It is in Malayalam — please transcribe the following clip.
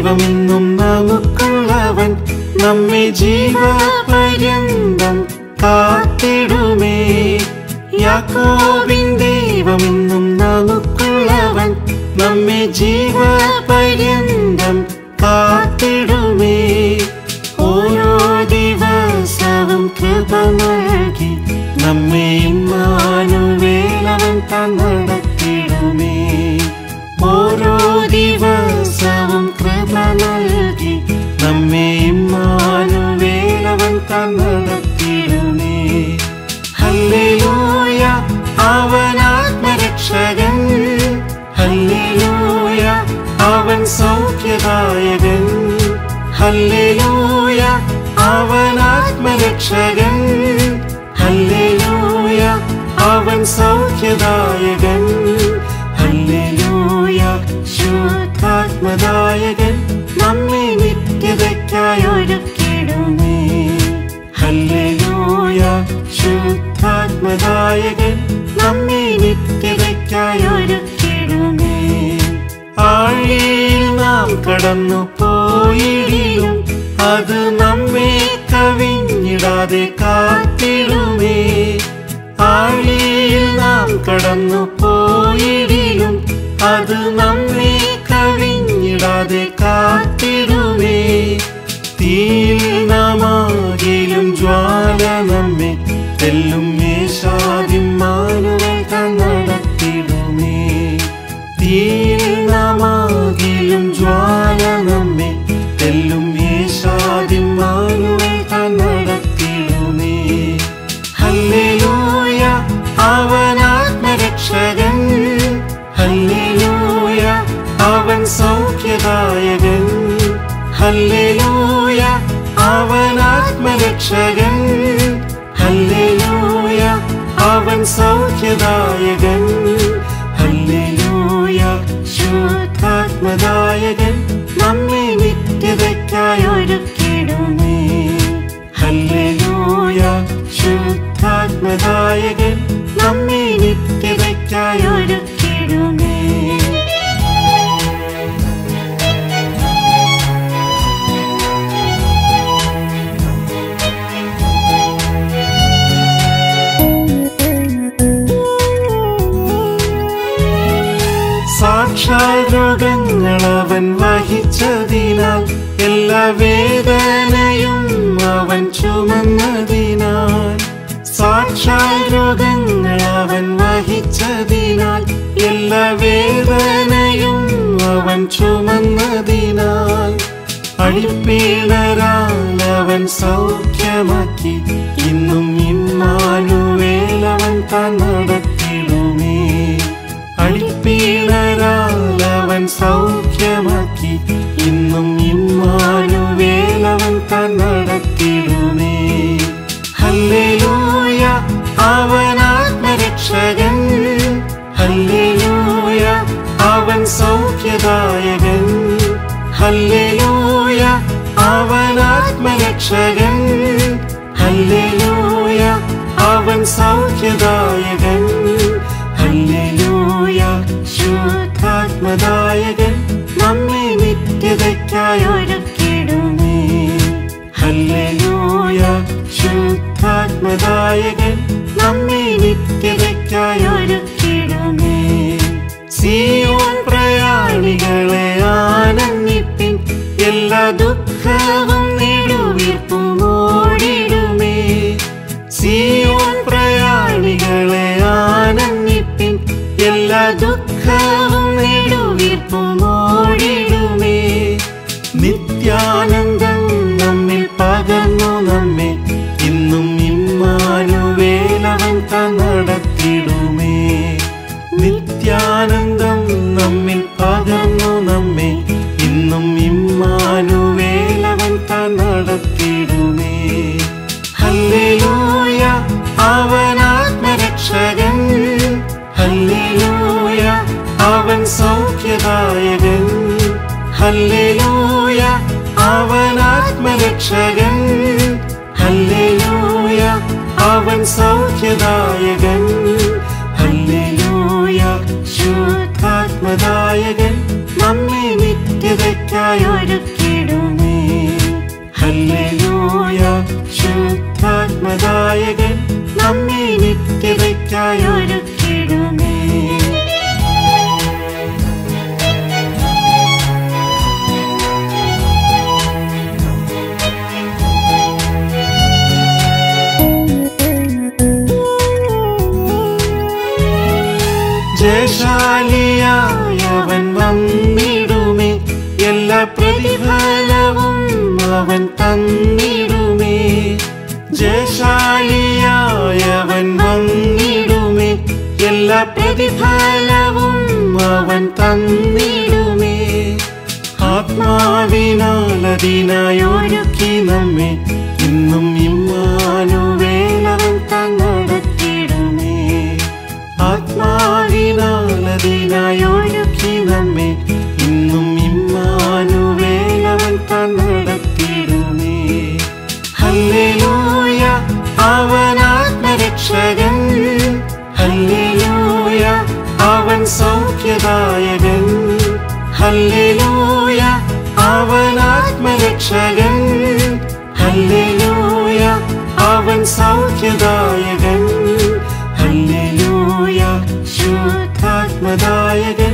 ദൈവമെന്നും നമുക്കുള്ളവൻ നമ്മെ ജീവപര്യന്തം കാത്തിടുമേ യാക്കോബിൻ ദൈവമെന്നും നമുക്കുള്ളവൻ നമ്മെ ജീവപര്യന്തം കാത്തിടുമേ ഓരോ ദിവസവും കൃപ നൽകി നമ്മെ ഇമ്മാനുവേലവൻ താൻ നടത്തിടുമേ ഓരോ ദിവസവും കൃപ നൽകി നമ്മെ ഇമ്മാനുവേലവൻ താൻ നടത്തിടുമേ ഹല്ലേലൂയ അവൻ ആത്മരക്ഷകൻ ഹല്ലേലൂയ അവൻ സൗഖ്യദായകൻ ഹല്ലേലൂയ അവൻ ആത്മരക്ഷകൻ ഹല്ലേലൂയ അവൻ സൗഖ്യദായകൻ ഹല്ലേലൂയ ശുദ്ധാത്മദായകൻ നമ്മെ നിത്യതയ്ക്കായി ഒരുക്കിടുമേ ഹല്ലേലൂയ ശുദ്ധാത്മദായകൻ നമ്മെ നിത്യതയ്ക്കായി ഒരുക്കിടുമേ ആഴിയിൽ നാം കടന്നു പോയിടിലും അത് നമ്മെ കവിഞ്ഞിടാതെ കാത്തിടുമേ ആഴിയിൽ നാം കടന്നു പോയിടിലും അത് നമ്മെ കവിഞ്ഞിടാതെ കാത്തിടുമേ തീയിൽ നാമാകിലും ജ്വാല നമ്മെ തെല്ലും മേശാതിമാനുകൾ നടത്തിടുമേ തീയിൽ നാമാകിലും ജ്വാല നമ്മെ തെല്ലും മേശാതിമാനുകൾ നടത്തിടുമേ ഹല്ലേലൂയ അവൻ ആത്മരക്ഷകൻ ഹല്ലേലൂയ അവൻ സൗഖ്യദായകൻ ഹല്ലേലൂയ അവൻ ആത്മരക്ഷകൻ ഹല്ലേലൂയ അവൻ സൗഖ്യദായകൻ ഹല്ലേലൂയ ശുദ്ധാത്മദായകൻ നമ്മെ നിത്യതയ്ക്കായി ഒരുക്കിടുമേ ഹല്ലേലൂയ ശുദ്ധാത്മദായകൻ നമ്മെ നിത്യതയ്ക്കായി ഒരുക്കിടുമേ സാക്ഷാൽ രോഗങ്ങൾ അവൻ വഹിച്ചതിനാൽ എല്ലാ വേദനയും അവൻ ചുമന്നതിനാൽ സാക്ഷാൽ രോഗങ്ങൾ അവൻ വഹിച്ചതിനാൽ എല്ലാ വേദനയും അവൻ ചുമന്നതിനാൽ അടിപ്പീണരാൽ അവൻ സൗഖ്യമാക്കി ഇന്നും ഇമ്മാനുവേലവൻ താൻ നടത്തിടുമേ അടിപ്പീണരാൽ അവൻ സൗഖ്യമാക്കി ഇന്നും ഇമ്മാനുവേലവൻ താൻ നടത്തിടുമേ ഹല്ലേലൂയ അവൻ ആത്മരക്ഷകൻ ഹല്ലേലൂയ അവൻ സൗഖ്യദായകൻ ഹല്ലേലൂയ അവൻ ആത്മരക്ഷകൻ ഹല്ലേലൂയ അവൻ സൗഖ്യദായകൻ ഹല്ലേലൂയ ശുദ്ധാത്മദായകൻ നമ്മെ നിത്യതയ്ക്കായി ഒരുക്കിടുമേ ഹല്ലേലൂയ ശുദ്ധാത്മദായകൻ നമ്മെ നിത്യതയ്ക്കായി ഒരുക്കിടുമേ സിയോൻ പ്രയാണികളെ ആനന്ദിപ്പിൻ എല്ലാ ദുഃഖവും നെടുവീർപ്പും ഓടിടുമേ സിയോൻ പ്രയാണികളെ ആനന്ദിപ്പിൻ എല്ലാ ദുഃഖവും നെടുവീർപ്പും ഓടിടുമേ നിത്യാനന്ദം നമ്മിൽ പകർന്നു നമ്മെ ഇന്നും ഇമ്മാനുവേലവൻ താൻ നടത്തിടുമേ നിത്യാനന്ദം നമ്മിൽ പകർന്നു നമ്മെ ഇന്നും ഇമ്മാനുവേലവൻ താൻ നടത്തിടുമേ ഹല്ലേലൂയ അവൻ ആത്മരക്ഷകൻ ഹല്ലേലൂയ അവൻ സൗഖ്യദായകൻ ഹല്ലേലൂയ അവൻ ആത്മരക്ഷകൻ ഹല്ലേലൂയ അവൻ സൗഖ്യദായകൻ ഹല്ലേലൂയ ശുദ്ധാത്മദായകൻ നമ്മെ നിത്യതയ്ക്കായി ഒരുക്കിടുമേ ഹല്ലേലൂയ ശുദ്ധാത്മദായകൻ നമ്മെ നിത്യതയ്ക്കായി ഒരുക്കിടുമേ ജയശാലിയായവൻ വന്നിടുമേ എല്ലാ പ്രതിഫലവും അവൻ തന്നിടുമേ ജയശാലിയായവൻ വന്നിടുമേ എല്ലാ പ്രതിഫലവും അവൻ തന്നിടുമേ ആത്മാവിനാൽ അതിനായി ഒരുക്കി നമ്മെ ഇന്നും ഇമ്മാനുവേലവൻ തന്നടത്തിടുമേ ആത്മാവിനാൽ അതിനായി ഒരുക്കി നമ്മെ ഇന്നും ഇമ്മാനുവേലവൻ തന്നടത്തിടുമേ ഹല്ലേലൂയ അവൻ ആത്മരക്ഷകൻ ഹല്ലേലൂയ അവൻ സൗഖ്യദായകൻ ഹല്ലേലൂയ അവൻ ആത്മരക്ഷകൻ ഹല്ലേലൂയ അവൻ സൗഖ്യദായകൻ ഹല്ലേലൂയ ശുദ്ധാത്മദായകൻ